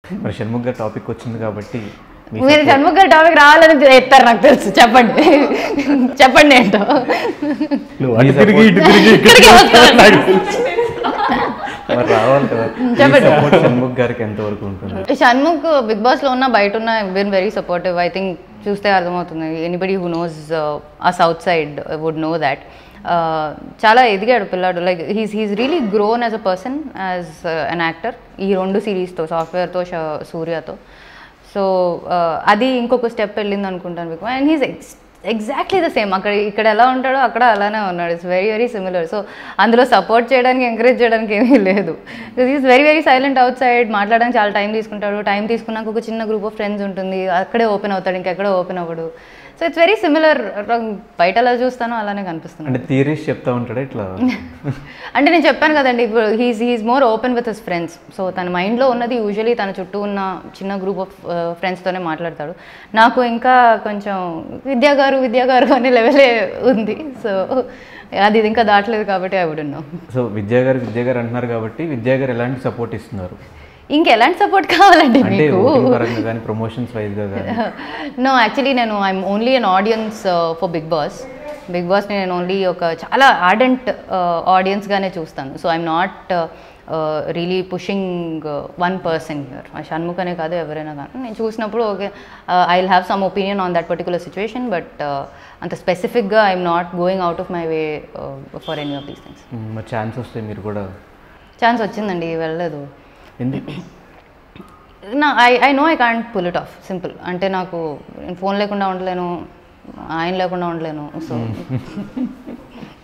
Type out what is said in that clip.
మరి షణ్ముఖ్ గారి టాపిక్ వచ్చింది కాబట్టి మీ మీరు షణ్ముఖ్ గారి టాపిక్ రావాలని ఎత్తారు నాకు తెలుసు చెప్పండి చెప్పండి ఏంటో నువ్వు అటు తిరిగి ఇటు తిరిగి ఇక్కడ ఇక్కడికే వస్తాను. నాకు తెలుసు. మరి రావాలి కదా చెప్పండి. సపోర్ట్ షణ్ముఖ్ గారికి ఎంతవరకు ఉంటుంది షణ్ముఖ్ బిగ్ బాస్ లో ఉన్న బయట ఉన్న been very supportive I think చూస్తే అర్థమవుతుంది anybody who knows uh south side would know that చాలా ఎదిగాడు పిల్లాడు like he's he's really grown as a person as an actor ఈ రెండు సిరీస్తో సాఫ్ట్వేర్తో సూర్యతో సో అది ఇంకొక స్టెప్ వెళ్ళింది అనుకుంటాను because and he's ex exactly the same అక్కడ ఇక్కడ ఎలా ఉంటాడో అక్కడ అలానే ఉన్నాడు it's very very similar so అందులో సపోర్ట్ చేయడానికి ఎంకరేజ్ చేయడానికి ఏమీ లేదు is very very silent outside మాట్లాడడానికి చాలా టైం తీసుకుంటాడు టైం తీసుకున్నాక ఒక చిన్న గ్రూప్ ఆఫ్ ఫ్రెండ్స్ ఉంటుంది అక్కడే ఓపెన్ అవుతాడు ఇంకెక్కడో ఓపెన్ అవ్వడు సో ఇట్స్ వెరీ సిమిలర్ బయట ఎలా చూస్తానో అలానే కనిపిస్తుంది అంటే థియరీస్ చెప్తా ఉంటాడా ఇట్లా అంటే నేను చెప్పాను కదండి ఇప్పుడు he's he's more open with his friends so తన మైండ్లో ఉన్నది యూజువలీ తన చుట్టూ ఉన్న చిన్న గ్రూప్ ఆఫ్ ఫ్రెండ్స్తోనే మాట్లాడతాడు నాకు ఇంకా కొంచెం విద్యా గారు విద్యా గారు అనే లెవెలే ఉంది సో అది ఇది ఇంకా దాటలేదు కాబట్టి ఐ వుడ్ నో సో విద్యా గారు విద్యా గారు అంటున్నారు కాబట్టి విద్యా గారు ఎలాంటి సపోర్ట్ ఇస్తున్నారు ఇంకెలాంటి సపోర్ట్ కావాలండి అంటే మీకు ఓటింగ్ పరంగా కానీ ప్రమోషన్స్ వైజ్గా కానీ నో యాక్చువల్లీ నేను I'm only an audience for Bigg Boss Bigg బాస్ని నేను ఓన్లీ ఒక చాలా ఆర్డెంట్ ఆడియన్స్గానే చూస్తాను so I'm not really pushing one person here Shanmukh అనే కాదు ఎవరైనా కానీ నేను చూసినప్పుడు okay I will have some opinion on that particular situation but అంత స్పెసిఫిక్గా I'm not going out of my way for any of these things hmm, మరి chance వస్తే మీరు కూడా ఛాన్స్ వచ్చిందండి వెళ్ళలేదు ఎందుకు నా I I no I can't pull it off simple అంటే నాకు నేను ఫోన్ లేకుండా ఉండలేను ఆయన లేకుండా ఉండలేను సో